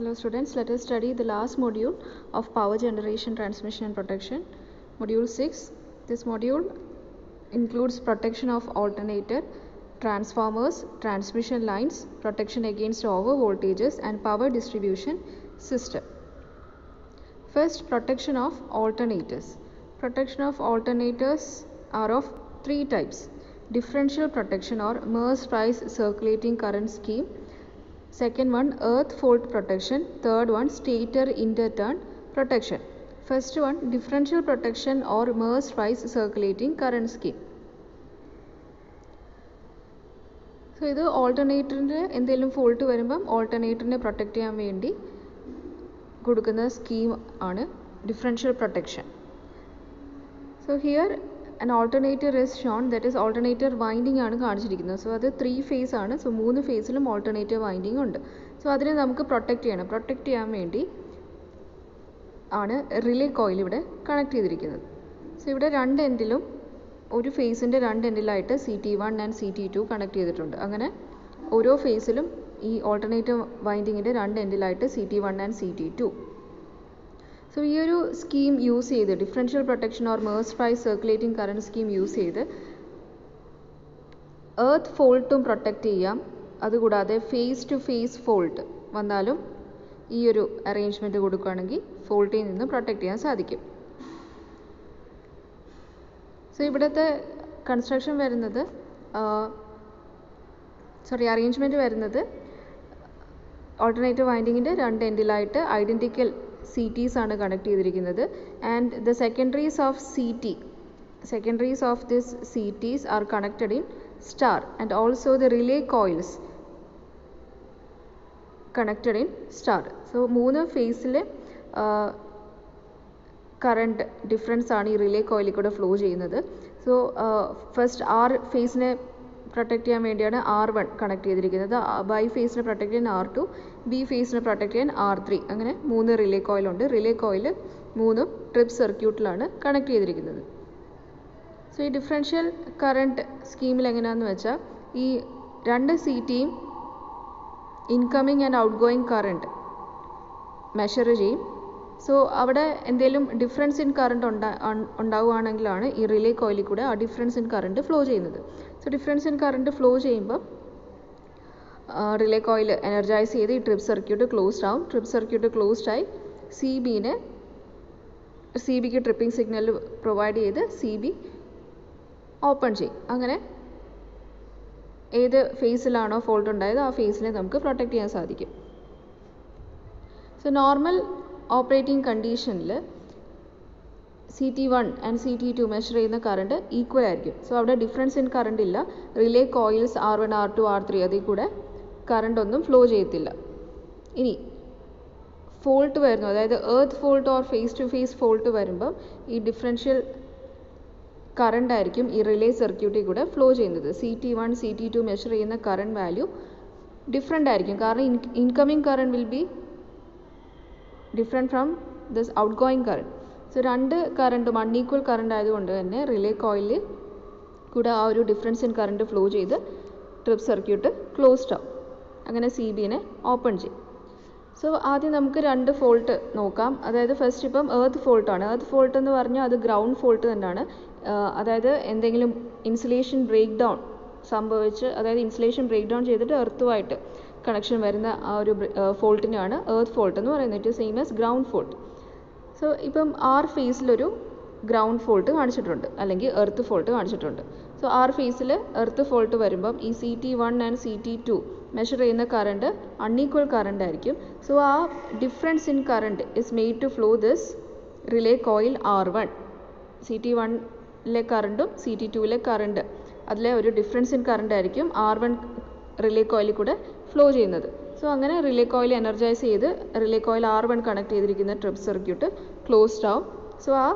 Hello students, let us study the last module of power generation, transmission and protection. Module 6. This module includes protection of alternator, transformers, transmission lines, protection against over voltages and power distribution system. First, protection of alternators. Protection of alternators are of three types. Differential protection or Merz price circulating current scheme. Second one, earth fault protection. Third one, stator interturn protection. First one, differential protection or Merz price circulating current scheme. So ഇത് ഓൾട്ടർനേറ്ററിൻ്റെ എന്തെങ്കിലും fault വരുമ്പം ഓൾട്ടർനേറ്ററിനെ protect ചെയ്യാൻ വേണ്ടി കൊടുക്കുന്ന scheme ആണ് differential protection so here an alternator is shown that is alternator winding ആണ് കാണിച്ചിരിക്കുന്നത് സോ അത് ത്രീ ഫേസ് ആണ് സോ മൂന്ന് ഫേസിലും ഓൾട്ടർനേറ്റർ വൈൻഡിങ് ഉണ്ട് സോ അതിനെ നമുക്ക് പ്രൊട്ടക്റ്റ് ചെയ്യണം പ്രൊട്ടക്റ്റ് ചെയ്യാൻ വേണ്ടി ആണ് റിലേ കോയിൽ ഇവിടെ കണക്ട് ചെയ്തിരിക്കുന്നത് സോ ഇവിടെ രണ്ട് എൻഡിലും ഒരു ഫേസിൻ്റെ രണ്ട് എൻഡിലായിട്ട് C T one and C T two connect ചെയ്തിട്ടുണ്ട് അങ്ങനെ ഓരോ ഫേസിലും ഈ ഓൾട്ടർനേറ്റീവ് വൈൻഡിങ്ങിൻ്റെ രണ്ട് എൻഡിലായിട്ട് C T one and C T two so ഈ ഒരു സ്കീം യൂസ് ചെയ്ത് differential protection or Merz Price circulating current scheme use ചെയ്ത് എർത്ത് ഫോൾട്ടും പ്രൊട്ടക്റ്റ് ചെയ്യാം അതുകൂടാതെ ഫേസ് ടു ഫേസ് ഫോൾട്ട് വന്നാലും ഈ ഒരു അറേഞ്ച്മെൻറ്റ് കൊടുക്കുകയാണെങ്കിൽ ഫോൾട്ടിൽ നിന്ന് പ്രൊട്ടക്റ്റ് ചെയ്യാൻ സാധിക്കും സോ ഇവിടുത്തെ കൺസ്ട്രക്ഷൻ വരുന്നത് സോറി അറേഞ്ച്മെൻറ്റ് വരുന്നത് ഓൾട്ടർനേറ്റീവ് വൈൻഡിങ്ങിൻ്റെ രണ്ട് എൻഡിലായിട്ട് ഐഡൻറ്റിക്കൽ സി ടീസ് ആണ് കണക്ട് ചെയ്തിരിക്കുന്നത് and the secondaries of C T secondaries of this C Ts are connected in star and also the relay coils connected in star so മൂന്ന് ഫേസിൽ current difference ആണ് ഈ relay കോയിലിൽ കൂടെ flow ചെയ്യുന്നത് so first R ഫേസിനെ protect ചെയ്യാൻ വേണ്ടിയാണ് ആർ വൺ കണക്ട് ചെയ്തിരിക്കുന്നത് ബൈ ഫേസിനെ പ്രൊട്ടക്റ്റ് ചെയ്യാൻ ആർ ടു ബി ഫേസിനെ പ്രൊട്ടക്റ്റ് ചെയ്യാൻ ആർ ത്രീ അങ്ങനെ മൂന്ന് റിലേ കോയിലുണ്ട് റിലേ കോയിൽ മൂന്നും ട്രിപ്പ് സർക്യൂട്ടിലാണ് കണക്ട് ചെയ്തിരിക്കുന്നത് സോ ഈ ഡിഫറൻഷ്യൽ കറണ്ട് സ്കീമിൽ എങ്ങനെയാണെന്ന് വെച്ചാൽ ഈ രണ്ട് സി ടിയും incoming and outgoing current measure ചെയ്യും സോ അവിടെ എന്തെങ്കിലും ഡിഫറൻസ് ഇൻ കറണ്ട് ഉണ്ടാ ഉണ്ടാവുകയാണെങ്കിലാണ് ഈ റിലേ കോയിലിൽ കൂടെ ആ ഡിഫറൻസ് ഇൻ കറണ്ട് ഫ്ലോ ചെയ്യുന്നത് so difference in current flow ചെയ്യുമ്പോൾ റിലേ കോയിൽ എനർജൈസ് ചെയ്ത് ഈ ട്രിപ്പ് സർക്യൂട്ട് ക്ലോസ്ഡ് ആവും ട്രിപ്പ് സർക്യൂട്ട് ക്ലോസ്ഡ് ആയി സി ബിനെ സി ബിക്ക് ട്രിപ്പിംഗ് സിഗ്നൽ പ്രൊവൈഡ് ചെയ്ത് സി ബി ഓപ്പൺ ചെയ്യും അങ്ങനെ ഏത് ഫേസിലാണോ ഫോൾട്ട് ഉണ്ടായത് ആ ഫേസിനെ നമുക്ക് പ്രൊട്ടക്റ്റ് ചെയ്യാൻ സാധിക്കും സോ നോർമൽ ഓപ്പറേറ്റിംഗ് കണ്ടീഷനിൽ C T one and C T two measure ചെയ്യുന്ന കറണ്ട് ഈക്വൽ ആയിരിക്കും സോ അവിടെ ഡിഫറൻസ് ഇൻ കറണ്ട് ഇല്ല relay coils R one R two R three അതിൽ കൂടെ കറണ്ട് ഒന്നും ഫ്ലോ ചെയ്യത്തില്ല ഇനി ഫോൾട്ട് വരുന്നു അതായത് earth fault or phase to phase fault വരുമ്പം ഈ ഡിഫറൻഷ്യൽ കറണ്ട് ആയിരിക്കും ഈ റിലേ സർക്യൂട്ടിൽ കൂടെ ഫ്ലോ ചെയ്യുന്നത് C T one C T two measure ചെയ്യുന്ന കറണ്ട് വാല്യൂ ഡിഫറെൻ്റ് ആയിരിക്കും കാരണം incoming current will be different from this outgoing current so രണ്ട് കറണ്ടും അൺഈക്വൽ കറണ്ട് ആയതുകൊണ്ട് തന്നെ റിലേ കോയിലിൽ കൂടെ ആ ഒരു ഡിഫറൻസ് ഇൻ കറണ്ട് ഫ്ലോ ചെയ്ത് ട്രിപ്പ് സർക്യൂട്ട് ക്ലോസ്ഡ് ആവും അങ്ങനെ സി ബിനെ ഓപ്പൺ ചെയ്യും സോ ആദ്യം നമുക്ക് രണ്ട് ഫോൾട്ട് നോക്കാം അതായത് ഫസ്റ്റ് ഇപ്പം എർത്ത് ഫോൾട്ടാണ് എർത്ത് ഫോൾട്ട് എന്ന് പറഞ്ഞാൽ അത് ഗ്രൗണ്ട് ഫോൾട്ട് തന്നെയാണ് അതായത് എന്തെങ്കിലും ഇൻസുലേഷൻ ബ്രേക്ക് ഡൗൺ സംഭവിച്ച് അതായത് ഇൻസുലേഷൻ ബ്രേക്ക് ഡൗൺ ചെയ്തിട്ട് എർത്തുമായിട്ട് കണക്ഷൻ വരുന്ന ആ ഒരു ഫോൾട്ടിനെയാണ് എർത്ത് ഫോൾട്ട് എന്ന് പറയുന്നത് it same as ground fault so ഇപ്പം ആർ ഫേസിലൊരു ഗ്രൗണ്ട് ഫോൾട്ട് കാണിച്ചിട്ടുണ്ട് അല്ലെങ്കിൽ എർത്ത് ഫോൾട്ട് കാണിച്ചിട്ടുണ്ട് സോ ആർ ഫേസിൽ എർത്ത് ഫോൾട്ട് വരുമ്പം ഈ C T one and C T two measure ചെയ്യുന്ന കറണ്ട് അൺഈക്വൽ കറണ്ട് ആയിരിക്കും സോ ആ difference in current is made to flow this relay coil R one C T വണ്ണിലെ കറണ്ടും C T ടുവിലെ current അതിലെ ഒരു ഡിഫറൻസ് ഇൻ കറണ്ട് ആയിരിക്കും R one relay കോയിലിൽ കൂടെ ഫ്ലോ ചെയ്യുന്നത് സോ അങ്ങനെ റിലേ കോയിൽ എനർജൈസ് ചെയ്ത് relay coil R one connect ചെയ്തിരിക്കുന്ന ട്രിപ്പ് സർക്യൂട്ട് ക്ലോസ്ഡ് ആവും സോ ആ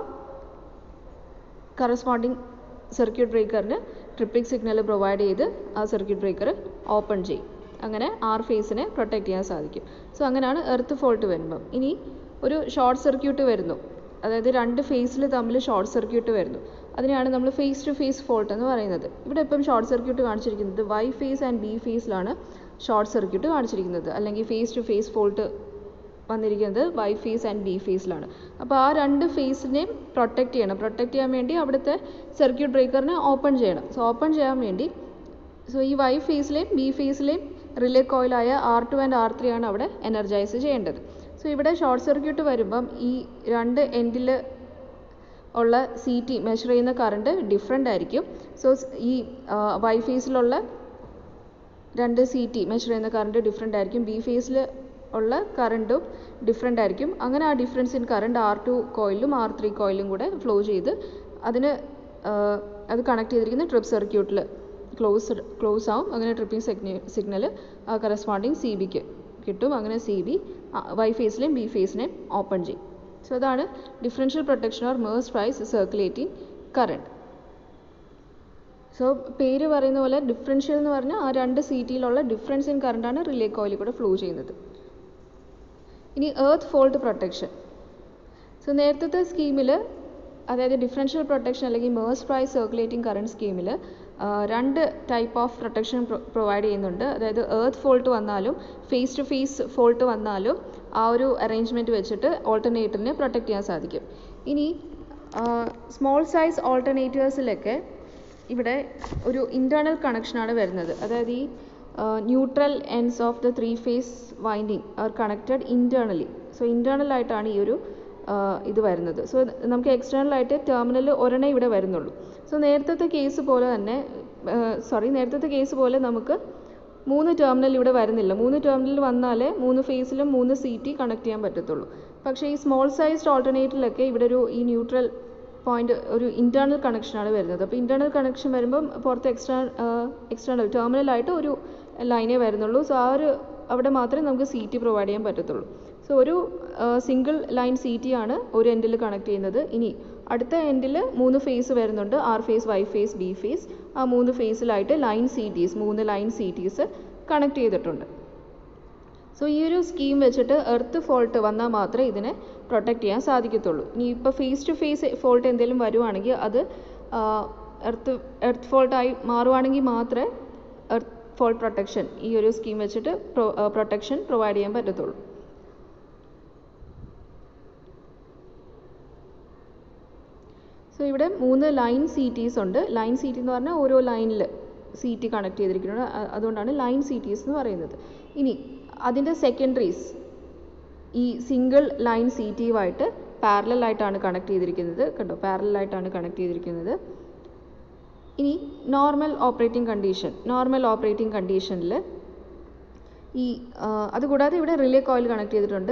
കറസ്പോണ്ടിങ് സർക്യൂട്ട് ബ്രേക്കറിന് ട്രിപ്പിംഗ് സിഗ്നൽ പ്രൊവൈഡ് ചെയ്ത് ആ സർക്യൂട്ട് ബ്രേക്കർ ഓപ്പൺ ചെയ്യും അങ്ങനെ ആർ ഫേസിനെ പ്രൊട്ടക്റ്റ് ചെയ്യാൻ സാധിക്കും സോ അങ്ങനെയാണ് എർത്ത് ഫോൾട്ട് വരുമ്പം ഇനി ഒരു ഷോർട്ട് സർക്യൂട്ട് വരുന്നു അതായത് രണ്ട് ഫേസിൽ തമ്മിൽ ഷോർട്ട് സർക്യൂട്ട് വരുന്നു അതിനെയാണ് നമ്മൾ ഫേസ് ടു ഫേസ് ഫോൾട്ട് എന്ന് പറയുന്നത് ഇവിടെ ഇപ്പം ഷോർട്ട് സർക്യൂട്ട് കാണിച്ചിരിക്കുന്നത് വൈ ഫേസ് ആൻഡ് ബി ഫേസിലാണ് ഷോർട്ട് സർക്യൂട്ട് കാണിച്ചിരിക്കുന്നത് അല്ലെങ്കിൽ ഫേസ് ടു ഫേസ് ഫോൾട്ട് വന്നിരിക്കുന്നത് വൈ ഫേസ് ആൻഡ് ബി ഫേസിലാണ് അപ്പോൾ ആ രണ്ട് ഫേസിനെയും പ്രൊട്ടക്റ്റ് ചെയ്യണം പ്രൊട്ടക്റ്റ് ചെയ്യാൻ വേണ്ടി അവിടുത്തെ സർക്യൂട്ട് ബ്രേക്കറിനെ ഓപ്പൺ ചെയ്യണം സോ ഓപ്പൺ ചെയ്യാൻ വേണ്ടി സോ ഈ വൈ ഫേസിലെയും ബി ഫേസിലെയും റിലേ കോയിലായ R two and R three ആണ് അവിടെ എനർജൈസ് ചെയ്യേണ്ടത് സോ ഇവിടെ ഷോർട്ട് സർക്യൂട്ട് വരുമ്പം ഈ രണ്ട് എൻഡിൽ ഉള്ള സി ടി മെഷർ ചെയ്യുന്ന കറണ്ട് ഡിഫറെൻ്റ് ആയിരിക്കും സോ ഈ വൈ ഫേസിലുള്ള രണ്ട് സി ടി മെഷർ ചെയ്യുന്ന കറണ്ട് ഡിഫറെൻ്റ് ആയിരിക്കും ബി ഫേസിൽ ഉള്ള കറണ്ടും ഡിഫറെൻ്റ് ആയിരിക്കും അങ്ങനെ ആ difference in current R two കോയിലും ആർ ത്രീ കോയിലും കൂടെ ഫ്ലോ ചെയ്ത് അതിന് അത് കണക്ട് ചെയ്തിരിക്കുന്ന ട്രിപ്പ് സർക്യൂട്ടിൽ ക്ലോസ് ക്ലോസ് ആവും അങ്ങനെ tripping signal signal corresponding C ബിക്ക് കിട്ടും അങ്ങനെ സി ബി വൈ ഫേസിലെയും ബി ഫേസിനെയും ഓപ്പൺ ചെയ്യും സോ അതാണ് differential protection or Merz Price circulating current so പേര് പറയുന്ന പോലെ ഡിഫറൻഷ്യൽ എന്ന് പറഞ്ഞാൽ ആ രണ്ട് സി ടിയിലുള്ള ഡിഫറൻസ് ഇൻ കറണ്ടാണ് റിലേ കോയിലിൽ കൂടെ ഫ്ലോ ചെയ്യുന്നത് ഇനി എർത്ത് ഫോൾട്ട് പ്രൊട്ടക്ഷൻ സോ നേരത്തെ സ്കീമിൽ അതായത് ഡിഫറൻഷ്യൽ പ്രൊട്ടക്ഷൻ അല്ലെങ്കിൽ മേഴ്സ് പ്രൈസ് സർക്കുലേറ്റിംഗ് കറണ്ട് സ്കീമിൽ രണ്ട് ടൈപ്പ് ഓഫ് പ്രൊട്ടക്ഷൻ പ്രൊവൈഡ് ചെയ്യുന്നുണ്ട് അതായത് എർത്ത് ഫോൾട്ട് വന്നാലും ഫേസ് ടു ഫേസ് ഫോൾട്ട് വന്നാലും ആ ഒരു അറേഞ്ച്മെൻറ്റ് വെച്ചിട്ട് ഓൾട്ടർനേറ്ററിനെ പ്രൊട്ടക്റ്റ് ചെയ്യാൻ സാധിക്കും ഇനി സ്മോൾ സൈസ് ഓൾട്ടർനേറ്റേഴ്സിലൊക്കെ ഇവിടെ ഒരു ഇൻറ്റേർണൽ കണക്ഷനാണ് വരുന്നത് അതായത് ഈ neutral ends of the three phase winding are connected internally so internal ആയിട്ടാണ് ഈ ഒരു ഇത് വരുന്നത് സോ നമുക്ക് എക്സ്റ്റേണൽ ആയിട്ട് ടെർമിനൽ ഒരെണ്ണേ ഇവിടെ വരുന്നുള്ളൂ സോ നേരത്തെ കേസ് പോലെ തന്നെ സോറി നേരത്തെ കേസ് പോലെ നമുക്ക് മൂന്ന് ടെർമിനൽ ഇവിടെ വരുന്നില്ല മൂന്ന് ടെർമിനൽ വന്നാലേ മൂന്ന് ഫേസിലും മൂന്ന് സി ടി കണക്ട് ചെയ്യാൻ പറ്റത്തുള്ളൂ പക്ഷേ ഈ സ്മോൾ സൈസ്ഡ് ഓൾട്ടർനേറ്ററിലൊക്കെ ഇവിടെ ഒരു ഈ ന്യൂട്രൽ പോയിന്റ് ഒരു ഇൻറ്റേർണൽ കണക്ഷനാണ് വരുന്നത് അപ്പോൾ ഇൻറ്റേർണൽ കണക്ഷൻ വരുമ്പം പുറത്ത് എക്സ്ട്രാ എക്സ്റ്റേണൽ ടെർമിനലായിട്ട് ഒരു ലൈനേ വരുന്നുള്ളൂ സോ ആ ഒരു അവിടെ മാത്രമേ നമുക്ക് സി ടി പ്രൊവൈഡ് ചെയ്യാൻ പറ്റത്തുള്ളൂ സോ ഒരു സിംഗിൾ ലൈൻ സി ടി ആണ് ഒരു എൻഡിൽ കണക്ട് ചെയ്യുന്നത് ഇനി അടുത്ത എൻഡിൽ മൂന്ന് ഫേസ് വരുന്നുണ്ട് R phase Y phase B phase ആ മൂന്ന് ഫേസിലായിട്ട് ലൈൻ സി ടീസ് മൂന്ന് ലൈൻ സി ടീസ് കണക്ട് ചെയ്തിട്ടുണ്ട് സോ ഈ ഒരു സ്കീം വെച്ചിട്ട് എർത്ത് ഫോൾട്ട് വന്നാൽ മാത്രമേ ഇതിനെ പ്രൊട്ടക്റ്റ് ചെയ്യാൻ സാധിക്കത്തുള്ളൂ ഇനി ഇപ്പോൾ ഫേസ് ടു ഫേസ് ഫോൾട്ട് എന്തെങ്കിലും വരുവാണെങ്കിൽ അത് എർത്ത് എർത്ത് ഫോൾട്ടായി മാറുവാണെങ്കിൽ മാത്രമേ എർത്ത് ഫോൾട്ട് പ്രൊട്ടക്ഷൻ ഈ ഒരു സ്കീം വെച്ചിട്ട് പ്രൊട്ടക്ഷൻ പ്രൊവൈഡ് ചെയ്യാൻ പറ്റത്തുള്ളൂ സോ ഇവിടെ മൂന്ന് ലൈൻ സി ടീസ് ഉണ്ട് ലൈൻ സി ടി എന്ന് പറഞ്ഞാൽ ഓരോ ലൈനിൽ സി ടി കണക്ട് ചെയ്തിരിക്കുന്നത് അതുകൊണ്ടാണ് ലൈൻ സി ടീസ് എന്ന് പറയുന്നത് ഇനി അതിൻ്റെ സെക്കൻഡറീസ് ഈ സിംഗിൾ ലൈൻ സി ടിയുമായിട്ട് പാരലൽ ആയിട്ടാണ് കണക്ട് ചെയ്തിരിക്കുന്നത് കണ്ടോ പാരലൽ ആയിട്ടാണ് കണക്ട് ചെയ്തിരിക്കുന്നത് ഇനി normal operating condition normal operating കണ്ടീഷനിൽ ഈ അതുകൂടാതെ ഇവിടെ റിലേ കോയിൽ കണക്ട് ചെയ്തിട്ടുണ്ട്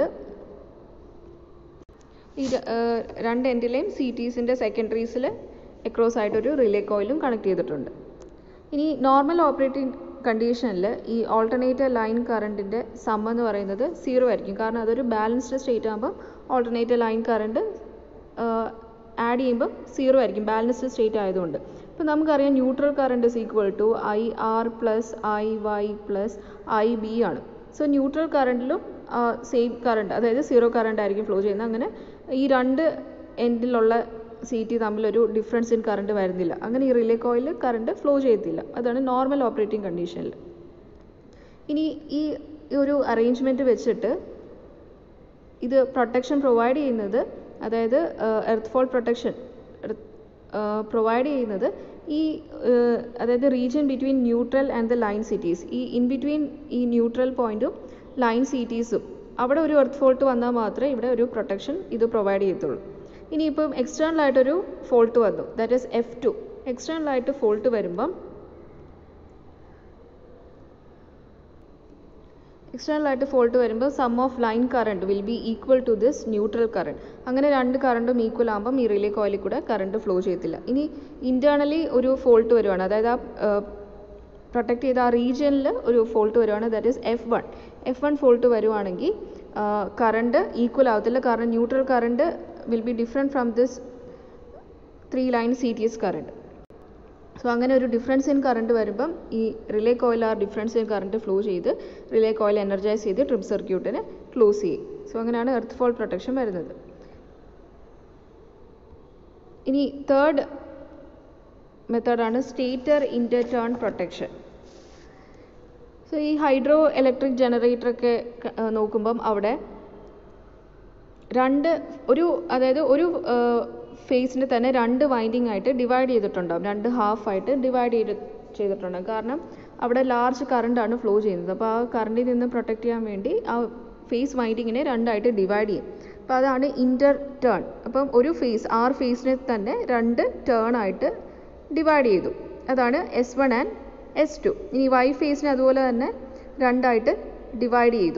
ഈ രണ്ട് എൻഡിലെയും സി ടീസിൻ്റെ സെക്കൻഡറീസിൽ എക്രോസ് ആയിട്ടൊരു റിലേ കോയിലും കണക്ട് ചെയ്തിട്ടുണ്ട് ഇനി നോർമൽ ഓപ്പറേറ്റിംഗ് കണ്ടീഷനിൽ ഈ ഓൾട്ടർനേറ്റർ ലൈൻ കറണ്ടിൻ്റെ സം എന്ന് പറയുന്നത് സീറോ ആയിരിക്കും കാരണം അതൊരു ബാലൻസ്ഡ് സ്റ്റേറ്റ് ആകുമ്പോൾ ഓൾട്ടർനേറ്റർ ലൈൻ കറണ്ട് ആഡ് ചെയ്യുമ്പോൾ സീറോ ആയിരിക്കും ബാലൻസ്ഡ് സ്റ്റേറ്റ് ആയതുകൊണ്ട് ഇപ്പോൾ നമുക്കറിയാം neutral current is equal to I R plus I Y plus I B ആണ് സോ ന്യൂട്രൽ കറണ്ടിലും സെയിം കറണ്ട് അതായത് സീറോ കറണ്ട് ആയിരിക്കും ഫ്ലോ ചെയ്യുന്നത് അങ്ങനെ ഈ രണ്ട് എൻഡിലുള്ള സി ടി തമ്മിലൊരു ഡിഫറൻസ് ഇൻ കറണ്ട് വരുന്നില്ല അങ്ങനെ ഈ റിലേ കോയിൽ കറണ്ട് ഫ്ലോ ചെയ്യത്തില്ല അതാണ് നോർമൽ ഓപ്പറേറ്റിംഗ് കണ്ടീഷനിൽ ഇനി ഈ ഒരു അറേഞ്ച്മെൻറ്റ് വെച്ചിട്ട് ഇത് പ്രൊട്ടക്ഷൻ പ്രൊവൈഡ് ചെയ്യുന്നത് അതായത് എർത്ത് ഫോൾ പ്രൊട്ടക്ഷൻ പ്രൊവൈഡ് ചെയ്യുന്നത് ഈ അതായത് region between neutral and the line C Ts ഈ ഇൻ ബിറ്റ്വീൻ ഈ ന്യൂട്രൽ പോയിന്റും ലൈൻ സിറ്റീസും അവിടെ ഒരു എർത്ത് ഫോൾട്ട് വന്നാൽ മാത്രമേ ഇവിടെ ഒരു പ്രൊട്ടക്ഷൻ ഇത് പ്രൊവൈഡ് ചെയ്യത്തുള്ളൂ ഇനിയിപ്പം എക്സ്റ്റേണൽ ആയിട്ടൊരു ഫോൾട്ട് വന്നു that is F two external ആയിട്ട് ഫോൾട്ട് വരുമ്പം എക്സ്റ്റേണൽ ആയിട്ട് ഫോൾട്ട് വരുമ്പോൾ sum of line current will be equal to this neutral current അങ്ങനെ രണ്ട് കറണ്ടും ഈക്വൽ ആകുമ്പം ഈ റിലേ കോയിലിൽ കൂടെ കറണ്ട് ഫ്ലോ ചെയ്യത്തില്ല ഇനി ഇൻറ്റേർണലി ഒരു ഫോൾട്ട് വരുവാണ് അതായത് ആ പ്രൊട്ടക്ട് ചെയ്ത ആ റീജിയനിൽ ഒരു ഫോൾട്ട് വരുവാണ് that is F one F one fault വരുവാണെങ്കിൽ കറണ്ട് ഈക്വൽ ആവത്തില്ല കാരണം neutral current will be different from this three line C T S current so അങ്ങനെ ഒരു ഡിഫറൻസ് ഇൻ കറണ്ട് വരുമ്പം ഈ റിലേ കോയിൽ ആ ഡിഫറൻസ് ഇൻ കറണ്ട് ഫ്ലോ ചെയ്ത് relay coil energise ചെയ്ത് ട്രിപ്പ് സർക്യൂട്ടിനെ ക്ലോസ് ചെയ്യും സോ അങ്ങനെയാണ് എർത്ത് ഫോൾ പ്രൊട്ടക്ഷൻ വരുന്നത് ഇനി തേർഡ് മെത്തേഡാണ് stator inter turn protection so ഈ ഹൈഡ്രോ ഇലക്ട്രിക് ജനറേറ്ററൊക്കെ നോക്കുമ്പം അവിടെ രണ്ട് ഒരു അതായത് ഒരു ഫേസിനെ തന്നെ രണ്ട് വൈൻഡിങ് ആയിട്ട് ഡിവൈഡ് ചെയ്തിട്ടുണ്ടാവും രണ്ട് ഹാഫ് ആയിട്ട് ഡിവൈഡ് ചെയ്ത് ചെയ്തിട്ടുണ്ടാകും കാരണം അവിടെ ലാർജ് കറണ്ട് ആണ് ഫ്ലോ ചെയ്യുന്നത് അപ്പോൾ ആ കറണ്ടിൽ നിന്ന് പ്രൊട്ടക്ട് ചെയ്യാൻ വേണ്ടി ആ ഫേസ് വൈൻഡിങ്ങിനെ രണ്ടായിട്ട് ഡിവൈഡ് ചെയ്യും അപ്പോൾ അതാണ് ഇൻ്റർ ടേൺ അപ്പം ഒരു ഫേസ് ആർ ഫേസിനെ തന്നെ രണ്ട് ടേൺ ആയിട്ട് ഡിവൈഡ് ചെയ്തു അതാണ് S one and S two ഇനി വൈ ഫേസിനെ അതുപോലെ തന്നെ രണ്ടായിട്ട് ഡിവൈഡ് ചെയ്തു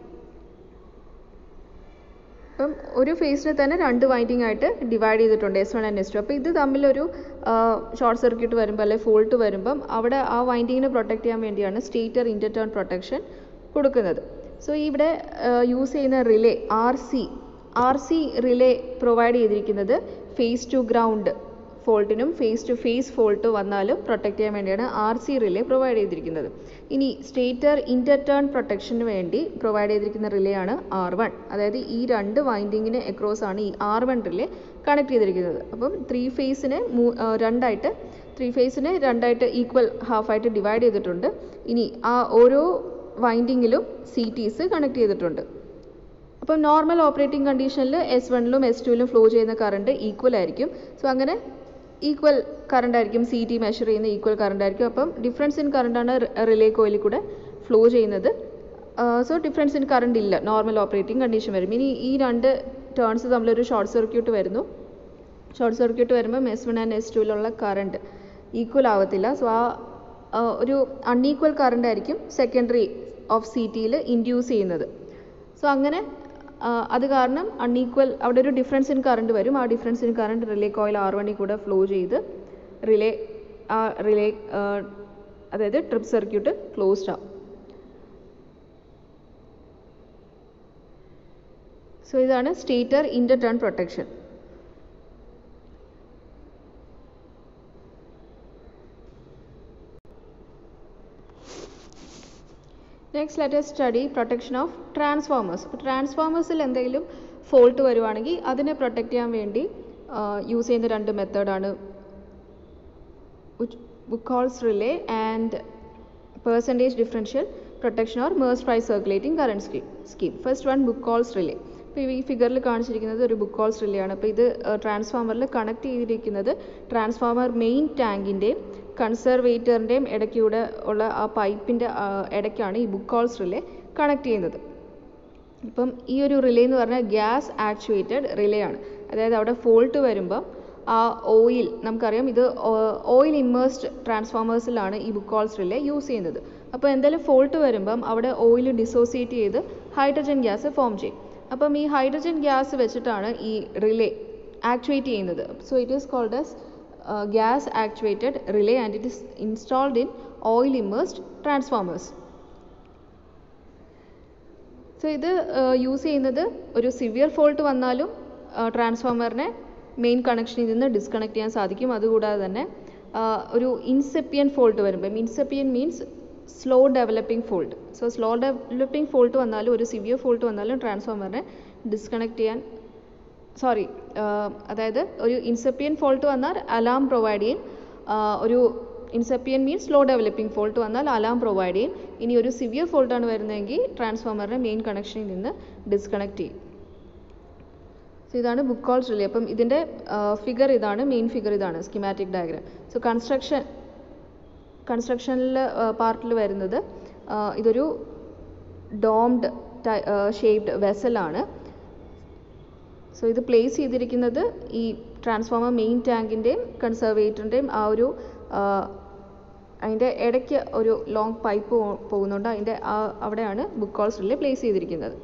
അപ്പം ഒരു ഫേസിനെ തന്നെ രണ്ട് വൈൻഡിങ് ആയിട്ട് ഡിവൈഡ് ചെയ്തിട്ടുണ്ട് S one and S two അപ്പോൾ ഇത് തമ്മിലൊരു ഷോർട്ട് സർക്യൂട്ട് വരുമ്പോൾ അല്ലെങ്കിൽ ഫോൾട്ട് വരുമ്പം അവിടെ ആ വൈൻഡിങ്ങിനെ പ്രൊട്ടക്ട് ചെയ്യാൻ വേണ്ടിയാണ് സ്റ്റേറ്റർ ഇൻ്റർടേൺ പ്രൊട്ടക്ഷൻ കൊടുക്കുന്നത് സോ ഇവിടെ യൂസ് ചെയ്യുന്ന relay R C R C relay provide ചെയ്തിരിക്കുന്നത് ഫേസ് ടു ഗ്രൗണ്ട് ഫോൾട്ടിനും ഫേസ് ടു ഫേസ് ഫോൾട്ട് വന്നാലും പ്രൊട്ടക്ട് ചെയ്യാൻ വേണ്ടിയാണ് ആർ സി റിലേ പ്രൊവൈഡ് ചെയ്തിരിക്കുന്നത് ഇനി സ്റ്റേറ്റർ ഇൻ്റർടേൺ പ്രൊട്ടക്ഷന് വേണ്ടി പ്രൊവൈഡ് ചെയ്തിരിക്കുന്ന റിലേ ആണ് ആർ വൺ അതായത് ഈ രണ്ട് വൈൻഡിങ്ങിന് അക്രോസ് ആണ് ഈ ആർ വൺ റിലേ കണക്ട് ചെയ്തിരിക്കുന്നത് അപ്പം ത്രീ ഫേസിനെ രണ്ടായിട്ട് ത്രീ ഫേസിനെ രണ്ടായിട്ട് ഈക്വൽ ഹാഫായിട്ട് ഡിവൈഡ് ചെയ്തിട്ടുണ്ട് ഇനി ആ ഓരോ വൈൻഡിങ്ങിലും സി ടീസ് കണക്ട് ചെയ്തിട്ടുണ്ട് അപ്പം നോർമൽ ഓപ്പറേറ്റിംഗ് കണ്ടീഷനിൽ എസ് വണ്ണിലും എസ് ടുവിലും ഫ്ലോ ചെയ്യുന്ന കറണ്ട് ഈക്വൽ ആയിരിക്കും സോ അങ്ങനെ ഈക്വൽ കറണ്ട് ആയിരിക്കും സി ടി മെഷർ ചെയ്യുന്ന ഈക്വൽ കറണ്ട് ആയിരിക്കും അപ്പം ഡിഫറൻസ് ഇൻ കറണ്ടാണ് റിലേ കോയിലിൽ കൂടെ ഫ്ലോ ചെയ്യുന്നത് സോ ഡിഫറൻസ് ഇൻ കറണ്ട് ഇല്ല നോർമൽ ഓപ്പറേറ്റിംഗ് കണ്ടീഷൻ വരും ഇനി ഈ രണ്ട് ടേൺസ് തമ്മിലൊരു ഷോർട്ട് സർക്യൂട്ട് വരുന്നു ഷോർട്ട് സർക്യൂട്ട് വരുമ്പോൾ എസ് വൺ ആൻഡ് എസ് ടുവിലുള്ള കറണ്ട് ഈക്വൽ ആവത്തില്ല സോ ആ ഒരു അൺഈക്വൽ കറണ്ട് ആയിരിക്കും സെക്കൻഡറി ഓഫ് സി ടിയിൽ ഇൻഡ്യൂസ് ചെയ്യുന്നത് സോ അങ്ങനെ അത് കാരണം അൺഈക്വൽ അവിടെ ഒരു ഡിഫറൻസ് ഇൻ കറണ്ട് വരും ആ difference in current relay coil R വണ്ണിൽ കൂടെ ഫ്ലോ ചെയ്ത് റിലേ ആ റിലേ അതായത് ട്രിപ്പ് സർക്യൂട്ട് ക്ലോസ്ഡ് ആവും സോ ഇതാണ് stator inter turn protection next let us study protection of transformers അപ്പോൾ ട്രാൻസ്ഫോമേഴ്സിൽ എന്തെങ്കിലും ഫോൾട്ട് വരുവാണെങ്കിൽ അതിനെ പ്രൊട്ടക്റ്റ് ചെയ്യാൻ വേണ്ടി യൂസ് ചെയ്യുന്ന രണ്ട് മെത്തേഡാണ് Buchholz relay and percentage differential protection or Merz Price circulating current scheme scheme first one Buchholz relay ഇപ്പോൾ ഈ ഫിഗറിൽ കാണിച്ചിരിക്കുന്നത് ഒരു ബുക്കോൾസ് റിലേ ആണ് അപ്പോൾ ഇത് ട്രാൻസ്ഫോമറിൽ കണക്ട് ചെയ്തിരിക്കുന്നത് ട്രാൻസ്ഫോമർ മെയിൻ ടാങ്കിൻ്റെയും കൺസർവേറ്ററിൻ്റെയും ഇടയ്ക്കൂടെ ഉള്ള ആ പൈപ്പിൻ്റെ ഇടയ്ക്കാണ് ഈ ബുക്കോൾസ് റിലേ കണക്ട് ചെയ്യുന്നത് ഇപ്പം ഈ ഒരു റിലേ എന്ന് പറഞ്ഞാൽ ഗ്യാസ് ആക്ച്വേറ്റഡ് റിലേ ആണ് അതായത് അവിടെ ഫോൾട്ട് വരുമ്പം ആ ഓയിൽ നമുക്കറിയാം ഇത് ഓയിൽ ഇമ്മേഴ്സ്ഡ് ട്രാൻസ്ഫോമേഴ്സിലാണ് ഈ ബുക്കോൾസ് റിലേ യൂസ് ചെയ്യുന്നത് അപ്പോൾ എന്തെങ്കിലും ഫോൾട്ട് വരുമ്പം അവിടെ ഓയിൽ ഡിസോസിയേറ്റ് ചെയ്ത് ഹൈഡ്രജൻ ഗ്യാസ് ഫോം ചെയ്യും അപ്പം ഈ ഹൈഡ്രജൻ ഗ്യാസ് വെച്ചിട്ടാണ് ഈ റിലേ ആക്ച്വേറ്റ് ചെയ്യുന്നത് so it is called as gas actuated relay and it is installed in oil immersed transformers so ഇത് യൂസ് ചെയ്യുന്നത് ഒരു സിവിയർ ഫോൾട്ട് വന്നാലും ട്രാൻസ്ഫോമറിനെ മെയിൻ കണക്ഷനിൽ നിന്ന് ഡിസ്കണക്ട് ചെയ്യാൻ സാധിക്കും അതുകൂടാതെ തന്നെ ഒരു ഇൻസെപ്പിയൻ ഫോൾട്ട് വരുമ്പോൾ incipient means slow developing fault so slow developing fault വന്നാലും ഒരു സിവിയർ ഫോൾട്ട് വന്നാലും ട്രാൻസ്ഫോമറിനെ ഡിസ്കണക്ട് ചെയ്യാൻ സോറി അതായത് ഒരു ഇൻസെപ്പിയൻ ഫോൾട്ട് വന്നാൽ അലാം പ്രൊവൈഡ് ചെയ്യും ഒരു incipient means slow developing fault വന്നാൽ അലാം പ്രൊവൈഡ് ചെയ്യും ഇനി ഒരു സിവിയർ ഫോൾട്ടാണ് വരുന്നതെങ്കിൽ ട്രാൻസ്ഫോമറിനെ മെയിൻ കണക്ഷനിൽ നിന്ന് ഡിസ്കണക്ട് ചെയ്യും സോ ഇതാണ് ബുക്ക് കോൾസ് റിലേ അപ്പം ഇതിൻ്റെ ഫിഗർ ഇതാണ് മെയിൻ ഫിഗർ ഇതാണ് സ്കിമാറ്റിക് ഡയഗ്രാം സോ കൺസ്ട്രക്ഷൻ കൺസ്ട്രക്ഷനിൽ പാർട്ടിൽ വരുന്നത് ഇതൊരു ഡോംഡ് ഷേപ്ഡ് വെസലാണ് സോ ഇത് പ്ലേസ് ചെയ്തിരിക്കുന്നത് ഈ ട്രാൻസ്ഫോമർ മെയിൻ ടാങ്കിൻ്റെയും കൺസർവേറ്ററിൻ്റെയും ആ ഒരു അതിൻ്റെ ഇടയ്ക്ക് ഒരു ലോങ് പൈപ്പ് പോകുന്നുണ്ട് അതിൻ്റെ ആ അവിടെയാണ് ബുക്ക് കോൾസ് റിലേ പ്ലേസ് ചെയ്തിരിക്കുന്നത്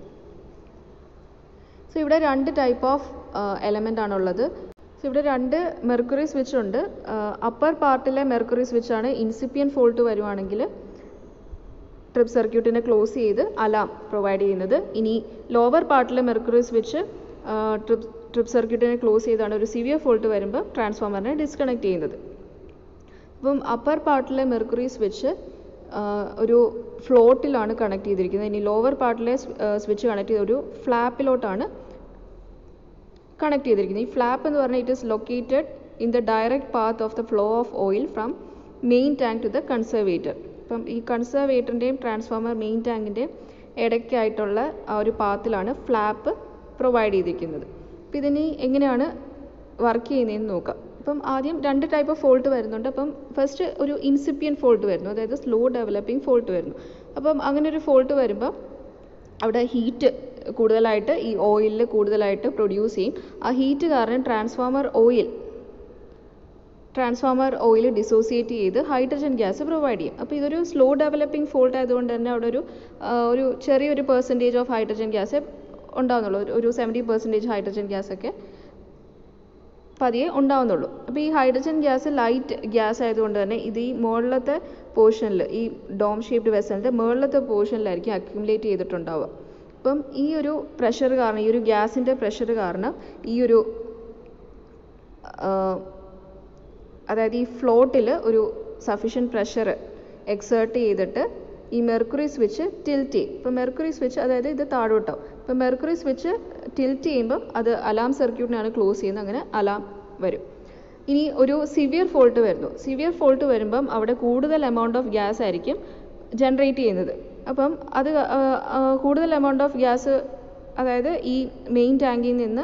സോ ഇവിടെ രണ്ട് ടൈപ്പ് ഓഫ് എലമെൻ്റ് ആണുള്ളത് സോ ഇവിടെ രണ്ട് മെർക്കുറി സ്വിച്ച് ഉണ്ട് അപ്പർ പാർട്ടിലെ മെർക്കുറി സ്വിച്ച് ആണ് ഇൻസിപ്പിയൻ ഫോൾട്ട് വരുവാണെങ്കിൽ ട്രിപ്പ് സർക്യൂട്ടിനെ ക്ലോസ് ചെയ്ത് അലാം പ്രൊവൈഡ് ചെയ്യുന്നത് ഇനി ലോവർ പാർട്ടിലെ മെർക്കുറി സ്വിച്ച് ട്രിപ്പ് ട്രിപ്പ് സർക്യൂട്ടിനെ ക്ലോസ് ചെയ്താണ് ഒരു സിവിയർ ഫോൾട്ട് വരുമ്പോൾ ട്രാൻസ്ഫോമറിനെ ഡിസ്കണക്ട് ചെയ്യുന്നത് അപ്പം അപ്പർ പാർട്ടിലെ മെർക്കുറി സ്വിച്ച് ഒരു ഫ്ലോട്ടിലാണ് കണക്ട് ചെയ്തിരിക്കുന്നത് ഇനി ലോവർ പാർട്ടിലെ സ്വിച്ച് കണക്ട് ചെയ്ത ഒരു ഫ്ലാപ്പിലോട്ടാണ് കണക്ട് ചെയ്തിരിക്കുന്നത് ഈ ഫ്ലാപ്പ് എന്ന് പറഞ്ഞാൽ it is located in the direct path of the flow of oil from main tank to the conservator അപ്പം ഈ കൺസർവേറ്ററിൻ്റെയും ട്രാൻസ്ഫോമർ മെയിൻ ടാങ്കിൻ്റെയും ഇടയ്ക്കായിട്ടുള്ള ആ ഒരു പാത്തിലാണ് ഫ്ലാപ്പ് പ്രൊവൈഡ് ചെയ്തിരിക്കുന്നത് അപ്പോൾ ഇതിനി എങ്ങനെയാണ് വർക്ക് ചെയ്യുന്നതെന്ന് നോക്കാം അപ്പം ആദ്യം രണ്ട് ടൈപ്പ് ഓഫ് ഫോൾട്ട് വരുന്നുണ്ട് അപ്പം ഫസ്റ്റ് ഒരു ഇൻസിപ്പിയൻ ഫോൾട്ട് വരുന്നു അതായത് സ്ലോ ഡെവലപ്പിംഗ് ഫോൾട്ട് വരുന്നു അപ്പം അങ്ങനെ ഒരു ഫോൾട്ട് വരുമ്പോൾ അവിടെ ഹീറ്റ് കൂടുതലായിട്ട് ഈ ഓയിലിൽ കൂടുതലായിട്ട് പ്രൊഡ്യൂസ് ചെയ്യും ആ ഹീറ്റ് കാരണം transformer oil transformer oil dissociate ചെയ്ത് ഹൈഡ്രജൻ ഗ്യാസ് പ്രൊവൈഡ് ചെയ്യും അപ്പോൾ ഇതൊരു സ്ലോ ഡെവലപ്പിംഗ് ഫോൾട്ട് ആയതുകൊണ്ട് തന്നെ അവിടെ ഒരു ആ, ഒരു ചെറിയൊരു പെർസെൻറ്റേജ് ഓഫ് ഹൈഡ്രജൻ ഗ്യാസ് ഉണ്ടാകുന്നുള്ളൂ ഒരു- ഒരു സെവൻറ്റി പെർസെൻറ്റേജ് ഹൈഡ്രജൻ ഗ്യാസ് ഒക്കെ പതിയെ ഉണ്ടാവുന്നുള്ളൂ അപ്പോൾ ഈ ഹൈഡ്രജൻ ഗ്യാസ് ലൈറ്റ് ഗ്യാസ് ആയതുകൊണ്ട് തന്നെ ഇത് ഈ മുകളിലത്തെ പോർഷനിൽ ഈ ഡോം ഷേപ്ഡ് വെസലിൻ്റെ മുകളിലത്തെ പോർഷനിലായിരിക്കും അക്യുമുലേറ്റ് ചെയ്തിട്ടുണ്ടാവുക അപ്പം ഈ ഒരു പ്രഷർ കാരണം ഈ ഒരു ഗ്യാസിൻ്റെ പ്രഷർ കാരണം ഈ ഒരു ആ, അതായത് ഈ ഫ്ലോട്ടിൽ ഒരു സഫീഷ്യൻറ്റ് പ്രഷർ എക്സേർട്ട് ചെയ്തിട്ട് ഈ മെർക്കുറി സ്വിച്ച് ടിൽറ്റ് ചെയ്യും ഇപ്പോൾ മെർക്കുറി സ്വിച്ച് അതായത് ഇത് താഴോട്ടാവും ഇപ്പോൾ മെർക്കുറി സ്വിച്ച് ടിൽറ്റ് ചെയ്യുമ്പോൾ അത് അലാം സർക്യൂട്ടിനാണ് ക്ലോസ് ചെയ്യുന്നത് അങ്ങനെ അലാം വരും ഇനി ഒരു സിവിയർ ഫോൾട്ട് വരുന്നു സിവിയർ ഫോൾട്ട് വരുമ്പം അവിടെ കൂടുതൽ എമൗണ്ട് ഓഫ് ഗ്യാസ് ആയിരിക്കും ജനറേറ്റ് ചെയ്യുന്നത് അപ്പം അത് ആ, ആ, കൂടുതൽ എമൗണ്ട് ഓഫ് ഗ്യാസ് അതായത് ഈ മെയിൻ ടാങ്കിൽ നിന്ന്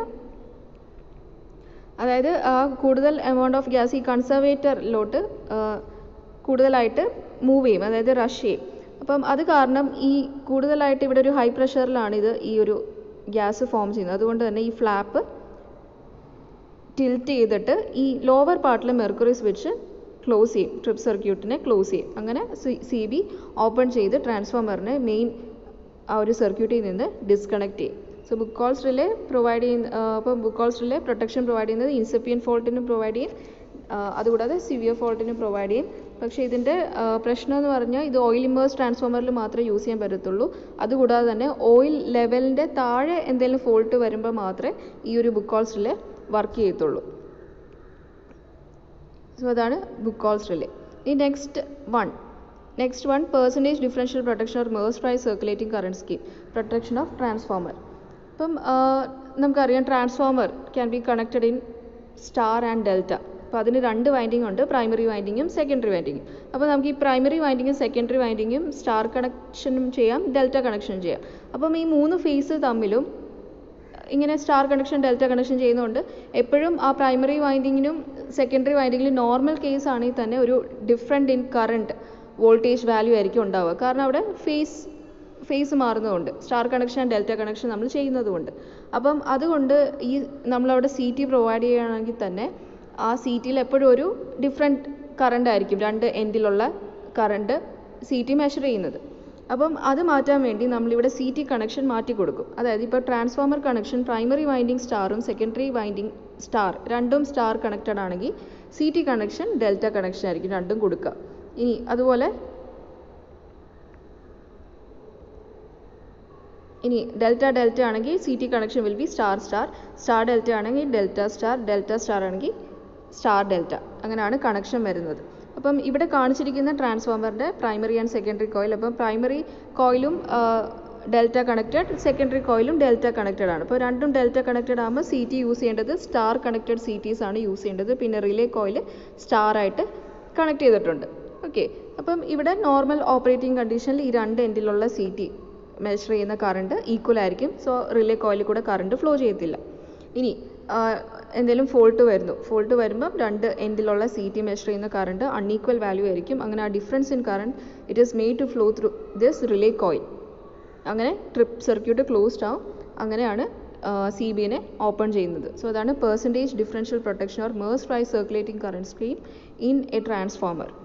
അതായത് ആ കൂടുതൽ എമൗണ്ട് ഓഫ് ഗ്യാസ് ഈ കൺസർവേറ്ററിലോട്ട് കൂടുതലായിട്ട് മൂവ് ചെയ്യും അതായത് റഷ് ചെയ്യും അപ്പം അത് കാരണം ഈ കൂടുതലായിട്ട് ഇവിടെ ഒരു ഹൈ പ്രഷറിലാണ് ഇത് ഈ ഒരു ഗ്യാസ് ഫോം ചെയ്യുന്നത് അതുകൊണ്ട് തന്നെ ഈ ഫ്ലാപ്പ് ടിൽറ്റ് ചെയ്തിട്ട് ഈ ലോവർ പാർട്ടിൽ മെർക്കുറി സ്വിച്ച് ക്ലോസ് ചെയ്യും ട്രിപ്പ് സർക്യൂട്ടിനെ ക്ലോസ് ചെയ്യും അങ്ങനെ സി ബി ഓപ്പൺ ചെയ്ത് ട്രാൻസ്ഫോമറിനെ മെയിൻ ആ ഒരു സർക്യൂട്ടിൽ നിന്ന് ഡിസ്കണക്ട് ചെയ്യും സോ ബുക്കോൾസ് റിലേ പ്രൊവൈഡ് ചെയ്യുന്ന അപ്പോൾ ബുക്കോൾസ് റിലേ പ്രൊട്ടക്ഷൻ പ്രൊവൈഡ് ചെയ്യുന്നത് ഇൻസെപ്പിയൻ ഫോൾട്ടിന് പ്രൊവൈഡ് ചെയ്യും ആ, അതുകൂടാതെ സിവിയർ ഫോൾട്ടിന് പ്രൊവൈഡ് ചെയ്യും പക്ഷേ ഇതിൻ്റെ പ്രശ്നം എന്ന് പറഞ്ഞാൽ ഇത് ഓയിൽ ഇമേഴ്സ് ട്രാൻസ്ഫോമറിൽ മാത്രമേ യൂസ് ചെയ്യാൻ പറ്റത്തുള്ളൂ അതുകൂടാതെ തന്നെ ഓയിൽ ലെവലിൻ്റെ താഴെ എന്തെങ്കിലും ഫോൾട്ട് വരുമ്പോൾ മാത്രമേ ഈ ഒരു ബുക്കോൾസ് റിലേ വർക്ക് ചെയ്യത്തുള്ളൂ സോ അതാണ് ബുക്കോൾസ് റിലേ ഈ next one next one percentage differential protection or Merz Price circulating current scheme protection of transformer ഇപ്പം ആ, നമുക്കറിയാം transformer can be connected in star and delta അപ്പോൾ അതിന് രണ്ട് വൈൻഡിങ് ഉണ്ട് പ്രൈമറി വൈൻഡിങ്ങും സെക്കൻഡറി വൈൻഡിങ്ങും അപ്പോൾ നമുക്ക് ഈ പ്രൈമറി വൈൻഡിങ്ങും സെക്കൻഡറി വൈൻഡിങ്ങും സ്റ്റാർ കണക്ഷനും ചെയ്യാം ഡെൽറ്റ കണക്ഷനും ചെയ്യാം അപ്പം ഈ മൂന്ന് ഫേസ് തമ്മിലും ഇങ്ങനെ സ്റ്റാർ കണക്ഷൻ ഡെൽറ്റ കണക്ഷൻ ചെയ്യുന്നതുകൊണ്ട് എപ്പോഴും ആ പ്രൈമറി വൈൻഡിങ്ങിനും സെക്കൻഡറി വൈൻഡിങ്ങിലും നോർമൽ കേസ് ആണെങ്കിൽ തന്നെ ഒരു different in current voltage value ആയിരിക്കും ഉണ്ടാവുക കാരണം അവിടെ ഫേസ് ഫേസ് മാറുന്നതുകൊണ്ട് സ്റ്റാർ കണക്ഷൻ ഡെൽറ്റ കണക്ഷൻ നമ്മൾ ചെയ്യുന്നതുകൊണ്ട് അപ്പം അതുകൊണ്ട് ഈ നമ്മളവിടെ സി ടി പ്രൊവൈഡ് ചെയ്യുകയാണെങ്കിൽ തന്നെ ആ സി ടിയിൽ എപ്പോഴും ഒരു ഡിഫറെൻറ്റ് കറണ്ട് ആയിരിക്കും രണ്ട് എൻഡിലുള്ള കറണ്ട് സി ടി മെഷർ ചെയ്യുന്നത് അപ്പം അത് മാറ്റാൻ വേണ്ടി നമ്മളിവിടെ സി ടി കണക്ഷൻ മാറ്റി കൊടുക്കും അതായത് ഇപ്പോൾ ട്രാൻസ്ഫോമർ കണക്ഷൻ പ്രൈമറി വൈൻഡിങ് സ്റ്റാറും സെക്കൻഡറി വൈൻഡിങ് സ്റ്റാർ രണ്ടും സ്റ്റാർ കണക്റ്റഡ് ആണെങ്കിൽ C T connection delta connection ആയിരിക്കും രണ്ടും കൊടുക്കുക ഇനി അതുപോലെ ഇനി ഡെൽറ്റ ഡെൽറ്റ ആണെങ്കിൽ C T connection will be star star star delta ആണെങ്കിൽ ഡെൽറ്റ സ്റ്റാർ ഡെൽറ്റ സ്റ്റാർ ആണെങ്കിൽ സ്റ്റാർ ഡെൽറ്റ അങ്ങനെയാണ് കണക്ഷൻ വരുന്നത് അപ്പം ഇവിടെ കാണിച്ചിരിക്കുന്ന ട്രാൻസ്ഫോമറിൻ്റെ പ്രൈമറി ആൻഡ് സെക്കൻഡറി കോയിൽ അപ്പം പ്രൈമറി കോയിലും ഡെൽറ്റ കണക്റ്റഡ് സെക്കൻഡറി കോയിലും ഡെൽറ്റ കണക്റ്റഡ് ആണ് അപ്പോൾ രണ്ടും ഡെൽറ്റ കണക്റ്റഡ് ആകുമ്പോൾ സി ടി യൂസ് ചെയ്യേണ്ടത് സ്റ്റാർ കണക്റ്റഡ് സി ടീസ് ആണ് യൂസ് ചെയ്യേണ്ടത് പിന്നെ റിലേ കോയിൽ സ്റ്റാർ ആയിട്ട് കണക്ട് ചെയ്തിട്ടുണ്ട് ഓക്കെ അപ്പം ഇവിടെ നോർമൽ ഓപ്പറേറ്റിംഗ് കണ്ടീഷനിൽ ഈ രണ്ട് എൻഡിലുള്ള സി ടി മെഷർ ചെയ്യുന്ന കറണ്ട് ഈക്വൽ ആയിരിക്കും സോ റിലേ കോയിലിൽ കൂടെ കറണ്ട് ഫ്ലോ ചെയ്യത്തില്ല ഇനി എന്തെങ്കിലും ഫോൾട്ട് വരുന്നു ഫോൾട്ട് വരുമ്പം രണ്ട് എൻഡിലുള്ള സി ടി മെഷർ ചെയ്യുന്ന കറണ്ട് അൺഈക്വൽ വാല്യൂ ആയിരിക്കും അങ്ങനെ ആ difference in current it is made to flow through this relay coil അങ്ങനെ ട്രിപ്പ് സർക്യൂട്ട് ക്ലോസ്ഡ് ആവും അങ്ങനെയാണ് സി ബിനെ ഓപ്പൺ ചെയ്യുന്നത് സോ അതാണ് percentage differential protection or Merz Price circulating current scheme in a transformer